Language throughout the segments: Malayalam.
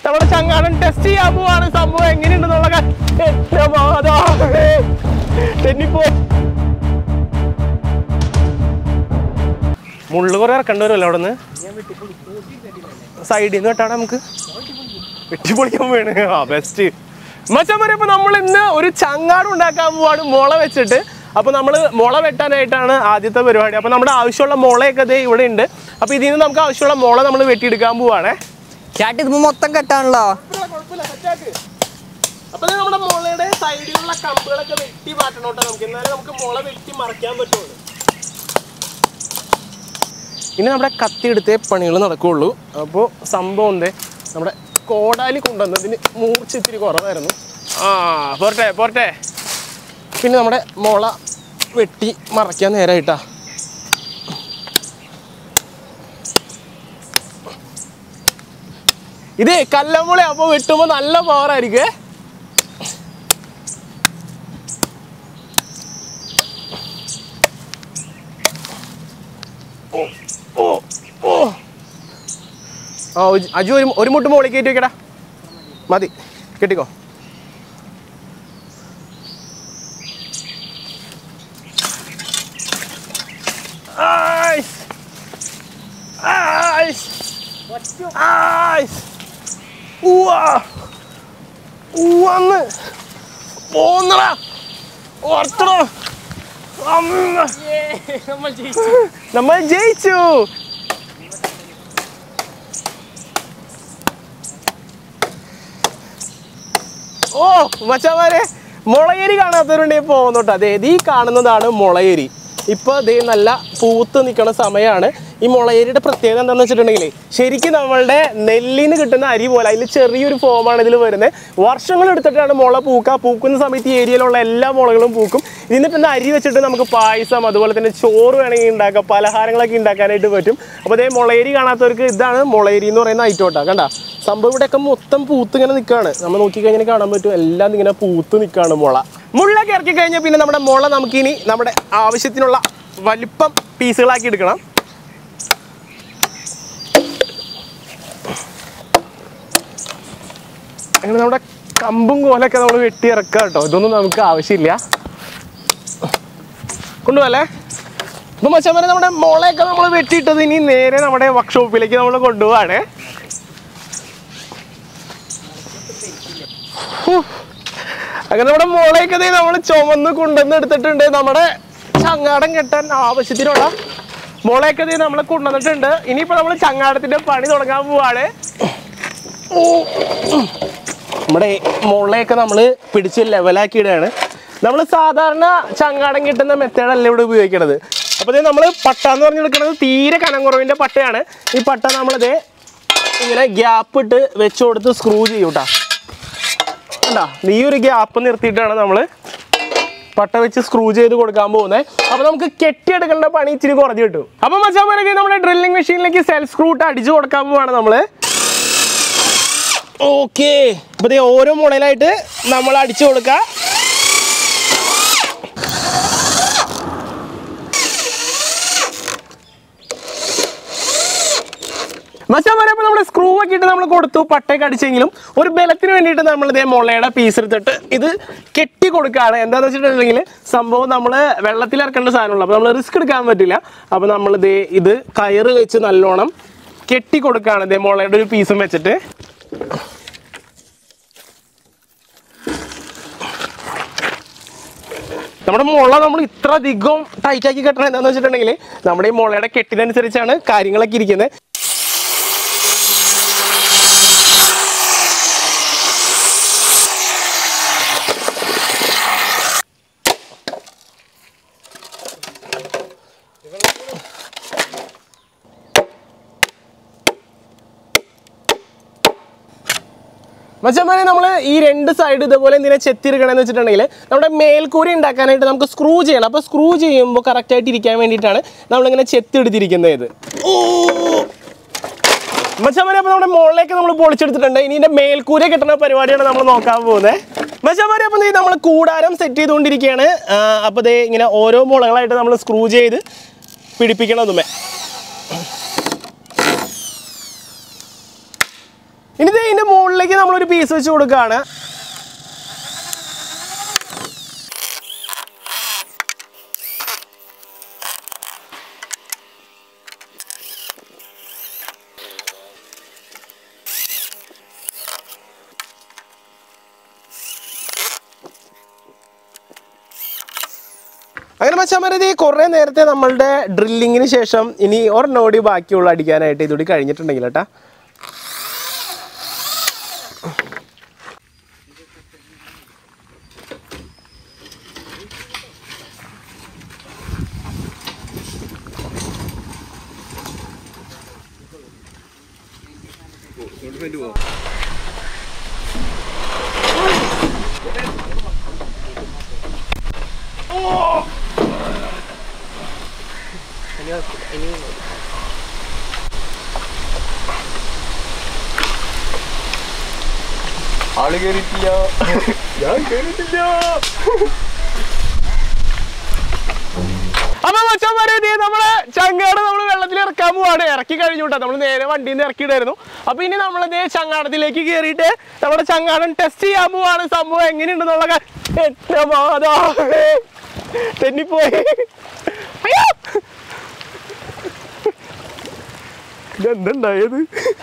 നമ്മുടെ ചങ്ങാടൻ ടെസ്റ്റ് ചെയ്യാൻ പോവാണ് സംഭവം എങ്ങനെയുണ്ടെന്നുള്ള കാ- എന്റെ മാതാവേ. തെന്നിപ്പോയി മുള്ളു കുറെ ഇറക്കേണ്ടി വരുമല്ലോ അവിടെ നിന്ന് സൈഡിൽ നിന്ന് വെട്ടാണ് നമുക്ക് വെട്ടിപ്പൊളിക്കാൻ വീണ് ആ ബെസ്റ്റ് മച്ചാൻ പറയുമ്പോ നമ്മൾ ഇന്ന് ഒരു ചങ്ങാട് ഉണ്ടാക്കാൻ പോവാണ് മുള വെച്ചിട്ട് അപ്പൊ നമ്മൾ മുള വെട്ടാനായിട്ടാണ് ആദ്യത്തെ പരിപാടി അപ്പൊ നമ്മുടെ ആവശ്യമുള്ള മുളയൊക്കെ ദേ ഇവിടെ ഉണ്ട് അപ്പൊ ഇതിൽ നിന്ന് നമുക്ക് ആവശ്യമുള്ള മുള നമ്മൾ വെട്ടിയെടുക്കാൻ പോവാണേ ചേട്ടാ ഇത് മൊത്തം കെട്ടാണല്ലോ അപ്പൊ ദേ നമ്മുടെ മുളയുടെ സൈഡിലുള്ള കമ്പുകളൊക്കെ വെട്ടി മാറ്റണോട്ടോ നമുക്ക് എന്നാലും നമുക്ക് മുള വെട്ടി മറയ്ക്കാൻ പറ്റുള്ളൂ ഇനി നമ്മുടെ കത്തി എടുത്തേ പണികൾ നടക്കുകയുള്ളൂ അപ്പോൾ സംഭവം എന്തേ നമ്മുടെ കോടാലി കൊണ്ടുവന്നതിന് മൂർച്ച ഇത്തിരി കുറവായിരുന്നു ആ പോരട്ടെ പോരട്ടെ പിന്നെ നമ്മുടെ മുള വെട്ടി മറയ്ക്കാൻ നേരായിട്ടാ ഇതേ കല്ലമ്പുളി അപ്പോൾ വെട്ടുമ്പോൾ നല്ല പവറായിരിക്കേ ഓ ഓ ആ ഉജ്- അജു ഒരു ഒരു മുട്ട് മുകളിൽ കയറ്റി വെക്കടാ മതി കെട്ടിക്കോ ആയ്സ്. ആയ്സ്. ആയ്സ്. ഉവ്വ. ഉവ്വന്ന്. പോന്നടാ ഓർത്തടോ അമ്മ നമ്മൾ ജയിച്ചു ഓ മച്ചാമാരെ മുളയരി കാണാത്തവരുണ്ടെങ്കിൽ പോകുന്നുണ്ട് അതെ ഈ കാണുന്നതാണ് മുളയരി ഇപ്പൊ ദേ നല്ല പൂത്ത് നിൽക്കുന്ന സമയമാണ് ഈ മുളയരിയുടെ പ്രത്യേകത എന്താണെന്ന് വെച്ചിട്ടുണ്ടെങ്കിൽ ശരിക്കും നമ്മളുടെ നെല്ലിന് കിട്ടുന്ന അരി പോലെ അതിൽ ചെറിയൊരു ഫോമാണ് ഇതിൽ വരുന്നത് വർഷങ്ങൾ എടുത്തിട്ടാണ് മുള പൂക്കുക പൂക്കുന്ന സമയത്ത് ഈ ഏരിയയിലുള്ള എല്ലാ മുളകളും പൂക്കും ഇതിന് തന്നെ അരി വെച്ചിട്ട് നമുക്ക് പായസം അതുപോലെ തന്നെ ചോറ് വേണമെങ്കിൽ ഉണ്ടാക്കാം പലഹാരങ്ങളൊക്കെ ഉണ്ടാക്കാനായിട്ട് പറ്റും അപ്പോൾ അതേ മുളയരി കാണാത്തവർക്ക് ഇതാണ് മുളയരി എന്ന് പറയുന്ന ഐറ്റം കേട്ടോ കണ്ട സംഭവം ഇവിടെയൊക്കെ മൊത്തം പൂത്ത് ഇങ്ങനെ നിൽക്കുകയാണ് നമ്മൾ നോക്കിക്കഴിഞ്ഞാൽ കാണാൻ പറ്റും എല്ലാം ഇങ്ങനെ പൂത്ത് നിൽക്കുകയാണ് മുള മുള്ളൊക്കെ ഇറക്കി കഴിഞ്ഞാൽ പിന്നെ നമ്മുടെ മുള നമുക്കിനി നമ്മുടെ ആവശ്യത്തിനുള്ള വലിപ്പം പീസുകളാക്കി എടുക്കണം അങ്ങനെ നമ്മുടെ കമ്പും കോലൊക്കെ നമ്മൾ വെട്ടി ഇറക്കുക കേട്ടോ ഇതൊന്നും നമുക്ക് ആവശ്യമില്ല കൊണ്ടുപോകല്ലേ ഇപ്പൊ മച്ചാമാരെ നമ്മുടെ മുളയൊക്കെ നമ്മൾ വെട്ടിയിട്ടത് ഇനി നേരെ നമ്മുടെ വർക്ക്ഷോപ്പിലേക്ക് നമ്മൾ കൊണ്ടുപോവാണ് അങ്ങനെ നമ്മുടെ മുളയൊക്കെ ദേ നമ്മൾ ചുമന്ന് കൊണ്ടുവന്ന് എടുത്തിട്ടുണ്ട് നമ്മുടെ ചങ്ങാടം കെട്ടാൻ ആവശ്യത്തിനുള്ള മുളയൊക്കെ ദേ നമ്മൾ കൊണ്ടുവന്നിട്ടുണ്ട് ഇനിയിപ്പോ നമ്മൾ ചങ്ങാടത്തിന്റെ പണി തുടങ്ങാൻ പോവാണ് നമ്മുടെ മുളയൊക്കെ നമ്മൾ പിടിച്ച് ലെവലാക്കി ഇടുകയാണ് നമ്മൾ സാധാരണ ചങ്ങാടം കിട്ടുന്ന മെത്തേഡല്ല ഇവിടെ ഉപയോഗിക്കണത് അപ്പോൾ നമ്മൾ പട്ട എന്ന് പറഞ്ഞെടുക്കുന്നത് തീരെ കനം കുറവിൻ്റെ പട്ടയാണ് ഈ പട്ട നമ്മളിത് ഇങ്ങനെ ഗ്യാപ്പ് ഇട്ട് വെച്ച് കൊടുത്ത് സ്ക്രൂ ചെയ്യും കേട്ടോ കണ്ടാ ഈ ഒരു ഗ്യാപ്പ് നിർത്തിയിട്ടാണ് നമ്മൾ പട്ട വെച്ച് സ്ക്രൂ ചെയ്ത് കൊടുക്കാൻ പോകുന്നത് അപ്പൊ നമുക്ക് കെട്ടിയെടുക്കേണ്ട പണി ഇച്ചിരി കുറഞ്ഞു കിട്ടും അപ്പൊ മച്ചാമാരൊക്കെ നമ്മുടെ ഡ്രില്ലിംഗ് മെഷീനിലേക്ക് സെൽഫ് സ്ക്രൂ ഇട്ട് അടിച്ചു കൊടുക്കാൻ പോവാണ് നമ്മള് ഓക്കെ അപ്പൊ ദേ ഓരോ മുളയിലായിട്ട് നമ്മൾ അടിച്ചു കൊടുക്കുക മച്ചാൻ പറയുമ്പോൾ നമ്മൾ സ്ക്രൂ ഒക്കെ ഇട്ട് നമ്മൾ കൊടുത്തു പട്ടയൊക്കെ അടിച്ചെങ്കിലും ഒരു ബലത്തിന് വേണ്ടിയിട്ട് നമ്മൾ ഇതേ മുളയുടെ പീസ് എടുത്തിട്ട് ഇത് കെട്ടി കൊടുക്കുകയാണ് എന്താണെന്ന് വെച്ചിട്ടുണ്ടെങ്കിൽ സംഭവം നമ്മൾ വെള്ളത്തിൽ ഇറക്കേണ്ട സാധനമുള്ളൂ അപ്പോൾ നമ്മൾ റിസ്ക് എടുക്കാൻ പറ്റില്ല അപ്പോൾ നമ്മൾ ഇതേ ഇത് കയറ് വെച്ച് നല്ലോണം കെട്ടി കൊടുക്കുകയാണ് ഇതേ മുളയുടെ ഒരു പീസും വെച്ചിട്ട് നമ്മുടെ മുള നമ്മൾ ഇത്ര അധികം ടൈറ്റ് ആക്കി കെട്ടണം എന്താണെന്ന് വെച്ചിട്ടുണ്ടെങ്കിൽ നമ്മുടെ ഈ മുളയുടെ കെട്ടിനനുസരിച്ചാണ് കാര്യങ്ങളൊക്കെ ഇരിക്കുന്നത് മച്ചന്മാരെ നമ്മൾ ഈ രണ്ട് സൈഡ് ഇതുപോലെ എന്തിനാ ചെത്തിരിക്കണമെന്ന് വെച്ചിട്ടുണ്ടെങ്കിൽ നമ്മുടെ മേൽക്കൂര ഉണ്ടാക്കാനായിട്ട് നമുക്ക് സ്ക്രൂ ചെയ്യണം അപ്പോൾ സ്ക്രൂ ചെയ്യുമ്പോൾ കറക്റ്റായിട്ട് ഇരിക്കാൻ വേണ്ടിയിട്ടാണ് നമ്മളിങ്ങനെ ചെത്തിയെടുത്തിരിക്കുന്നത് ഇത് മച്ചന്മാരെ അപ്പോൾ നമ്മുടെ മുകളിലേക്ക് നമ്മൾ പൊളിച്ചെടുത്തിട്ടുണ്ട് ഇനി ഇതിൻ്റെ മേൽക്കൂര കിട്ടുന്ന പരിപാടിയാണ് നമ്മൾ നോക്കാൻ പോകുന്നത് മച്ചന്മാരെ അപ്പോൾ നമ്മൾ കൂടാരം സെറ്റ് ചെയ്തുകൊണ്ടിരിക്കുകയാണ് അപ്പോൾ ദേ ഇങ്ങനെ ഓരോ മുളകളായിട്ട് നമ്മൾ സ്ക്രൂ ചെയ്ത് പിടിപ്പിക്കണം അതുമേ ഇനി ദേ ഇതിന്റെ മുകളിലേക്ക് നമ്മളൊരു പീസ് വെച്ച് കൊടുക്കുകയാണ് അങ്ങനെ മച്ചാമരത് കുറേ നേരത്തെ നമ്മളുടെ ഡ്രില്ലിങ്ങിന് ശേഷം ഇനി ഒരെണ്ണോടി ബാക്കിയുള്ള അടിക്കാനായിട്ട് ഇതുകൂടി കഴിഞ്ഞിട്ടുണ്ടെങ്കിൽ കേട്ടാ ആള് കേറിയിട്ടില്ല ഞാൻ കേറിയിട്ടില്ല അപ്പൊ മച്ചന്മാരെ ഇതേ നമ്മള് ചങ്ങാട് നമ്മൾ വെള്ളത്തിൽ ഇറക്കാൻ പോവാണ് ഇറക്കി കഴിഞ്ഞുട്ടാ നമ്മൾ നേരെ വണ്ടിയിൽ നിന്ന് ഇറക്കിയിടായിരുന്നു അപ്പൊ ഇനി നമ്മളിതേ ചങ്ങാടത്തിലേക്ക് കയറിയിട്ട് നമ്മുടെ ചങ്ങാടം ടെസ്റ്റ് ചെയ്യാൻ പോവാണ് സംഭവം എങ്ങനെയുണ്ടെന്നുള്ള കാ- എന്റെ മാതാവേ. തെന്നിപ്പോയി അയ്യോ ഇതെന്തുണ്ടായത്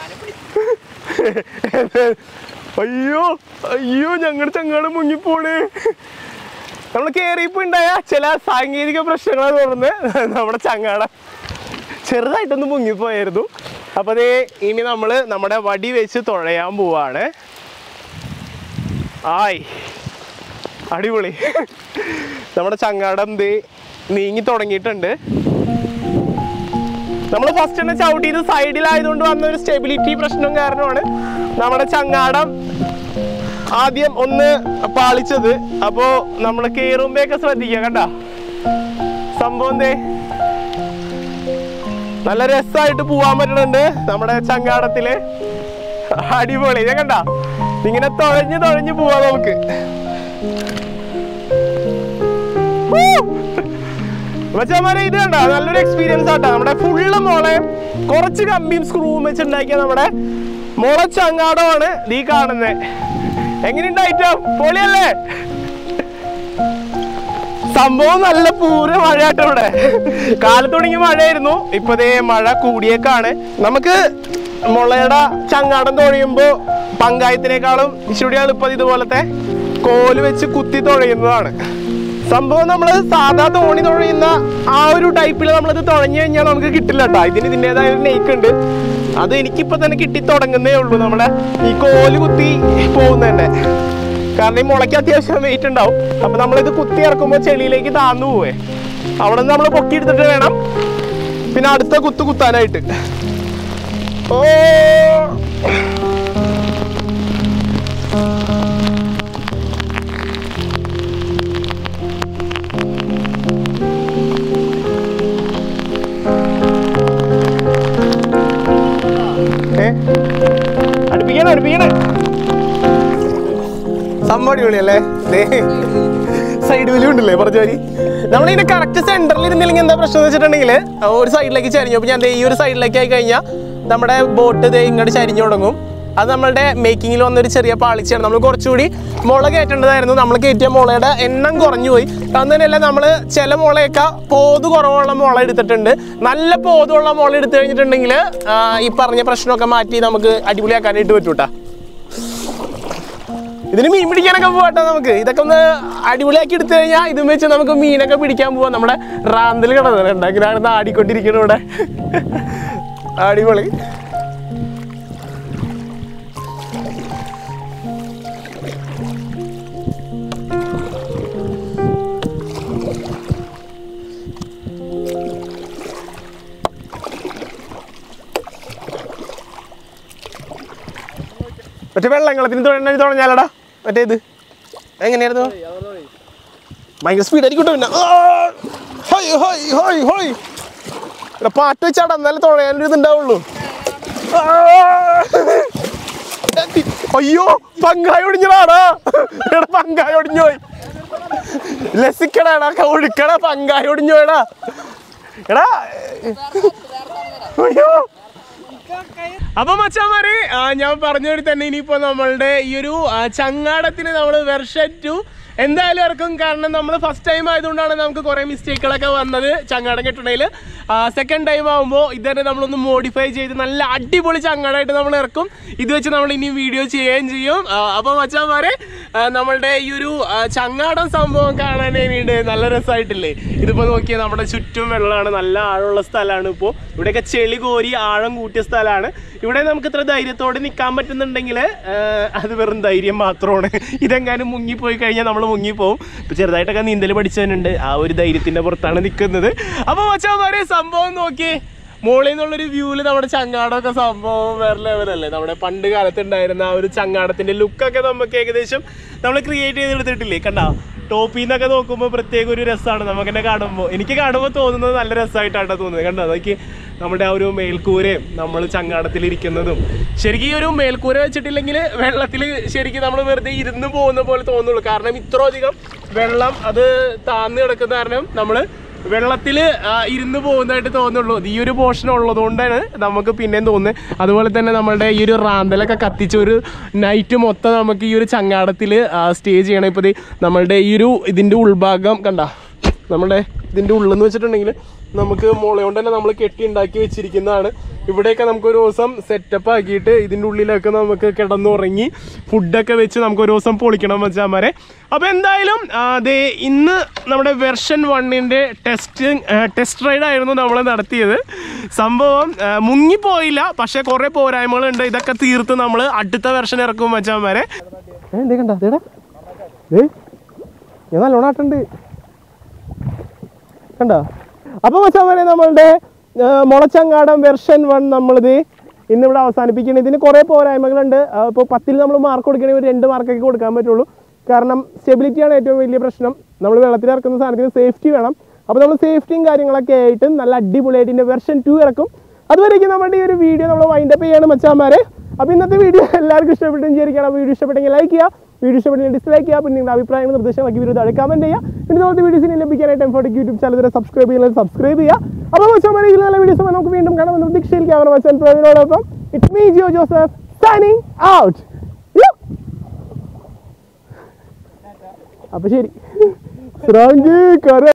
അയ്യോ അയ്യോ ഞങ്ങളുടെ ചങ്ങാട് മുങ്ങിപ്പോണേ നമ്മൾ കയറിയപ്പോ ഉണ്ടായ ചില സാങ്കേതിക പ്രശ്നങ്ങളെ തുടർന്ന് നമ്മുടെ ചങ്ങാട ചെറുതായിട്ടൊന്ന് മുങ്ങിപ്പോയായിരുന്നു അപ്പൊ അതേ ഇനി നമ്മൾ നമ്മുടെ വടി വെച്ച് തുഴയാൻ പോവാണ് ആയ് അടിപൊളി നമ്മുടെ ചങ്ങാടം ദേ നീങ്ങി തുടങ്ങിയിട്ടുണ്ട് നമ്മൾ ഫസ്റ്റ് തന്നെ ചവിട്ടിയത് സൈഡിലായതുകൊണ്ട് വന്ന ഒരു സ്റ്റെബിലിറ്റി പ്രശ്നം കാരണമാണ് നമ്മുടെ ചങ്ങാടം ആദ്യം ഒന്ന് പാളിച്ചത് അപ്പോ നമ്മൾ കേറുമ്പോഴൊക്കെ ശ്രദ്ധിക്കുക കണ്ട സംഭവം എന്തേ നല്ല രസമായിട്ട് പോവാൻ പറ്റുന്നുണ്ട് നമ്മുടെ ചങ്ങാടത്തില് അടിപൊളി ഞാൻ കണ്ട ഇങ്ങനെ തുഴഞ്ഞ് തുഴഞ്ഞ് പോവാ നമുക്ക് മച്ചാമാരെ ഇത് കണ്ട നല്ലൊരു എക്സ്പീരിയൻസ് ആട്ടാ നമ്മുടെ ഫുള്ള് മോളെ കുറച്ച് കമ്പിയും സ്ക്രൂവും വെച്ചുണ്ടാക്കിയ നമ്മുടെ മുള ചങ്ങാടമാണ് നീ കാണുന്നത് എങ്ങനെയുണ്ട് ഐറ്റം പൊളിയല്ലേ സംഭവം നല്ല പൂര മഴയാട്ടോ ഇവിടെ കാലത്ത് തുടങ്ങി മഴയായിരുന്നു ഇപ്പൊ ദേ മഴ കൂടിയേക്കാണ് നമുക്ക് മുളയുടെ ചങ്ങാടം തുഴയുമ്പോ പങ്കായത്തിനേക്കാളും ഇച്ചിരി എളുപ്പം ഇതുപോലത്തെ കോല് വെച്ച് കുത്തി തുഴയുന്നതാണ് സംഭവം നമ്മൾ സാധാ തോണി തുഴയുന്ന ആ ഒരു ടൈപ്പിൽ നമ്മളിത് തുഴഞ്ഞു കഴിഞ്ഞാൽ നമുക്ക് കിട്ടില്ല കേട്ടോ ഇതിന് ഇതിൻ്റെതായ ഒരു നെയ്ക്ക് ഉണ്ട് അത് എനിക്കിപ്പോ തന്നെ കിട്ടി തുടങ്ങുന്നേ ഉള്ളൂ നമ്മുടെ ഈ കോല് കുത്തി പോകുന്നതന്നെ കാരണം ഈ മുളയ്ക്ക് അത്യാവശ്യം വെയിറ്റ് ഉണ്ടാവും അപ്പൊ നമ്മളിത് കുത്തി ഇറക്കുമ്പോൾ ചെളിയിലേക്ക് താന്നു പോവേ അവിടെ നിന്ന് നമ്മൾ പൊക്കി എടുത്തിട്ട് വേണം പിന്നെ അടുത്ത കുത്ത് കുത്താനായിട്ട് ഓ ഏ അടുപ്പിക്കണം അടുപ്പിക്കണം സംഭവം അടിപൊളിയല്ലേ സൈഡ് വലിയ ഉണ്ടല്ലേ പറഞ്ഞ മാതിരി നമ്മളിതിന്റെ കറക്റ്റ് സെന്ററിൽ ഇരുന്നില്ലെങ്കിൽ എന്താ പ്രശ്നം എന്ന് വെച്ചിട്ടുണ്ടെങ്കിൽ ഒരു സൈഡിലേക്ക് ചരിഞ്ഞു അപ്പൊ ഞാൻ ദേ ഈ ഒരു സൈഡിലേക്ക് ആയി കഴിഞ്ഞാൽ നമ്മുടെ ബോട്ട് ദേ ഇങ്ങോട്ട് ചരിഞ്ഞു തുടങ്ങും അത് നമ്മളുടെ മേക്കിങ്ങിൽ വന്നൊരു ചെറിയ പാളിച്ചയാണ് നമ്മൾ കുറച്ചുകൂടി മുള കയറ്റേണ്ടതായിരുന്നു നമ്മൾ കയറ്റിയ മുളയുടെ എണ്ണം കുറഞ്ഞു പോയി അത് തന്നെയല്ല നമ്മൾ ചില മുളയൊക്കെ പോത് കുറവുള്ള മുള എടുത്തിട്ടുണ്ട് നല്ല പോതുള്ള മുള എടുത്തു കഴിഞ്ഞിട്ടുണ്ടെങ്കിൽ ഈ പറഞ്ഞ പ്രശ്നമൊക്കെ മാറ്റി നമുക്ക് അടിപൊളിയാക്കാനായിട്ട് പറ്റൂട്ടാ ഇതിന് മീൻ പിടിക്കാനൊക്കെ പോകട്ടെ നമുക്ക് ഇതൊക്കെ ഒന്ന് അടിപൊളിയാക്കി എടുത്തു കഴിഞ്ഞാൽ ഇതും വെച്ച് നമുക്ക് മീനൊക്കെ പിടിക്കാൻ പോവാം നമ്മുടെ റാന്തൽ കിടന്നുണ്ട് അങ്ങനെയാണ് ആടിക്കൊണ്ടിരിക്കുന്നത് ഇവിടെ അടിപൊളി മറ്റേ വെള്ളങ്ങളത്തിന് തുഴഞ്ഞ തുഴഞ്ഞാലടാ മറ്റേ ഇത് എങ്ങനെയായിരുന്നു ഭയങ്കര സ്പീഡ് ആയിരിക്കട്ടെ പിന്നെ ആ! ഹോയ് ഹോയ് ഹോയ് ഹോയ് എടാ പാട്ട് വെച്ചാടാ എന്നാലും തുഴയാനൊരു ഇതുണ്ടാവുള്ളൂ ആ! അയ്യോ പങ്കായ ഒടിഞ്ഞടാടാ എടാ പങ്കായ ഒടിഞ്ഞു പോയി ലസിക്കടാടാ ഒഴുക്കടാ പങ്കായ ഒടിഞ്ഞു പോയടാ എടാ അയ്യോ അപ്പൊ മച്ചാമാരെ ആ, ഞാൻ പറഞ്ഞ തന്നെ ഇനിയിപ്പോ നമ്മളുടെ ഈ ഒരു ആ, ചങ്ങാടത്തിന് നമ്മൾ വെർഷൻ ടു എന്തായാലും ഇറക്കും കാരണം നമ്മൾ ഫസ്റ്റ് ടൈം ആയതുകൊണ്ടാണ് നമുക്ക് കുറെ മിസ്റ്റേക്കുകളൊക്കെ വന്നത് ചങ്ങാടം കെട്ടണയിൽ സെക്കൻഡ് ടൈം ആകുമ്പോൾ ഇതന്നെ നമ്മളൊന്ന് മോഡിഫൈ ചെയ്ത് നല്ല അടിപൊളി ചങ്ങാടമായിട്ട് നമ്മൾ ഇറക്കും ഇത് വെച്ച് നമ്മൾ ഇനി വീഡിയോ ചെയ്യുകയും ചെയ്യും ആ, അപ്പൊ മച്ചാമാരെ ആ, നമ്മളുടെ ഈ ഒരു ആ, ചങ്ങാടം സംഭവം കാണാൻ വേണ്ടിയിട്ട് നല്ല രസമായിട്ടില്ലേ ഇതിപ്പോ നോക്കിയാൽ നമ്മുടെ ചുറ്റും വെള്ളമാണ് നല്ല ആഴമുള്ള സ്ഥലമാണ് ഇപ്പോൾ ഇവിടെയൊക്കെ ചെളി കോരി ആഴം കൂട്ടിയ സ്ഥലമാണ് ഇവിടെ നമുക്ക് ഇത്ര ധൈര്യത്തോടെ നിൽക്കാൻ പറ്റുന്നുണ്ടെങ്കിൽ അത് വെറും ധൈര്യം മാത്രമാണ് ഇതെങ്ങാനും മുങ്ങിപ്പോയി കഴിഞ്ഞാൽ നമ്മൾ മുങ്ങിപ്പോവും ഇപ്പൊ ചെറുതായിട്ടൊക്കെ നീന്തൽ പഠിച്ചവനുണ്ട് ആ ഒരു ധൈര്യത്തിന്റെ പുറത്താണ് നിൽക്കുന്നത് അപ്പൊ മച്ചാമാരെ സംഭവം നോക്കിയേ മോളിൽ നിന്നുള്ളൊരു വ്യൂവിൽ നമ്മുടെ ചങ്ങാടമൊക്കെ സംഭവം വേറെ ലെവലല്ലേ നമ്മുടെ പണ്ട് കാലത്ത് ഉണ്ടായിരുന്ന ആ ഒരു ചങ്ങാടത്തിന്റെ ലുക്കൊക്കെ നമുക്ക് ഏകദേശം നമ്മൾ ക്രിയേറ്റ് ചെയ്തെടുത്തിട്ടില്ലേ കണ്ട ടോപ്പിൽ നിന്നൊക്കെ നോക്കുമ്പോൾ പ്രത്യേക ഒരു രസമാണ് നമുക്ക് എന്നെ കാണുമ്പോൾ എനിക്ക് കാണുമ്പോൾ തോന്നുന്നത് നല്ല രസമായിട്ടാണ് തോന്നുന്നത് കണ്ടോ അതൊക്കെ നമ്മുടെ ആ ഒരു മേൽക്കൂരയും നമ്മൾ ചങ്ങാടത്തിലിരിക്കുന്നതും ശരിക്കും ഈ ഒരു മേൽക്കൂര വെച്ചിട്ടില്ലെങ്കിൽ വെള്ളത്തിൽ ശരിക്കും നമ്മൾ വെറുതെ ഇരുന്ന് പോകുന്ന പോലെ തോന്നുള്ളൂ കാരണം ഇത്ര അധികം വെള്ളം അത് താന്ന് കിടക്കുന്ന കാരണം നമ്മൾ വെള്ളത്തിൽ ഇരുന്ന് പോകുന്നതായിട്ട് തോന്നുള്ളൂ ഈ ഒരു പോർഷൻ ഉള്ളതുകൊണ്ടാണ് നമുക്ക് പിന്നെയും തോന്നുന്നത് അതുപോലെ തന്നെ നമ്മളുടെ ഈ ഒരു റാന്തലൊക്കെ കത്തിച്ച ഒരു നൈറ്റ് മൊത്തം നമുക്ക് ഈ ഒരു ചങ്ങാടത്തിൽ സ്റ്റേ ചെയ്യണം ഇപ്പോൾ ദേ നമ്മളുടെ ഈ ഒരു ഇതിൻ്റെ ഉൾഭാഗം കണ്ട നമ്മുടെ ഇതിൻ്റെ ഉള്ളെന്ന് വെച്ചിട്ടുണ്ടെങ്കിൽ നമുക്ക് മുളയോണ്ട് തന്നെ നമ്മൾ കെട്ടി ഉണ്ടാക്കി വെച്ചിരിക്കുന്നതാണ് ഇവിടെയൊക്കെ നമുക്ക് ഒരു ദിവസം സെറ്റപ്പ് ആക്കിയിട്ട് ഇതിൻ്റെ ഉള്ളിലൊക്കെ നമുക്ക് കിടന്നുറങ്ങി ഫുഡൊക്കെ വെച്ച് നമുക്ക് ഒരു ദിവസം പൊളിക്കണം വെച്ചാമാരെ അപ്പോൾ എന്തായാലും ആ, ദേ ഇന്ന് നമ്മുടെ വെർഷൻ വണ്ണിൻ്റെ ടെസ്റ്റ് ടെസ്റ്റ് റൈഡ് ആയിരുന്നു നമ്മൾ നടത്തിയത് സംഭവം ആ, മുങ്ങിപ്പോയില്ല പക്ഷേ കുറേ പോരായ്മകളുണ്ട് ഇതൊക്കെ തീർത്ത് നമ്മൾ അടുത്ത വെർഷൻ ഇറക്കും വെച്ചാമാരെ എന്തേ കണ്ട ഞാൻ നല്ലോണം ആട്ടുണ്ട് കണ്ടോ അപ്പൊ മച്ചാമാരെ നമ്മളുടെ ആ, മുളച്ചങ്ങാടം വെർഷൻ വൺ നമ്മളിത് ഇന്നിവിടെ അവസാനിപ്പിക്കണം ഇതിന് കുറേ പോരായ്മകളുണ്ട് ഇപ്പോൾ പത്തിൽ നമ്മൾ മാർക്ക് കൊടുക്കണമെങ്കിൽ ഒരു രണ്ട് മാർക്കൊക്കെ കൊടുക്കാൻ പറ്റുള്ളൂ കാരണം സ്റ്റെബിലിറ്റിയാണ് ഏറ്റവും വലിയ പ്രശ്നം നമ്മൾ വെള്ളത്തിൽ ഇറക്കുന്ന സാധനത്തിന് സേഫ്റ്റി വേണം അപ്പോൾ നമ്മൾ സേഫ്റ്റിയും കാര്യങ്ങളൊക്കെ ആയിട്ട് നല്ല അടിപൊളിയായിട്ട് ഇതിൻ്റെ വെർഷൻ ടു ഇറക്കും അതുവരേക്കും നമ്മുടെ ഈ ഒരു വീഡിയോ നമ്മൾ വൈൻഡപ്പ് ചെയ്യാണ് മച്ചാമാരെ അപ്പോൾ ഇന്നത്തെ വീഡിയോ എല്ലാവർക്കും ഇഷ്ടപ്പെട്ടെന്ന് വിചാരിക്കണം വീഡിയോ ഇഷ്ടപ്പെട്ടെങ്കിൽ ലൈക്ക് ചെയ്യുക വീഡിയോ ഇഷ്ടപ്പെട്ടെങ്കിൽ ഡിസ്ലൈക്ക് ചെയ്യുക പിന്നെ നിങ്ങളുടെ അഭിപ്രായങ്ങൾ നിർദ്ദേശങ്ങളൊക്കെ വീഡിയോ താഴെ കമൻറ്റ് ചെയ്യുക പിന്നെ ഇതുപോലത്തെ വീഡിയോസിനെ ലഭിക്കാനായിട്ട് എംഫോട്ടിക് യൂട്യൂബ് ചാനൽ വരെ സബ്സ്ക്രൈബ് ചെയ്യുന്നത് സബ്സ്ക്രൈബ് ചെയ്യുക അപ്പോൾ മച്ചാമാരെ ഇതിൽ നല്ല വീഡിയോസ് നമുക്ക് വീണ്ടും കാണാം എന്ന് പ്രതീക്ഷയിൽ ക്യാമറ മച്ചാൻ പ്രവീണോടൊപ്പം it's me Jio Joseph signing out അപ്പോൾ ശരി ശ്രാങ്കി കര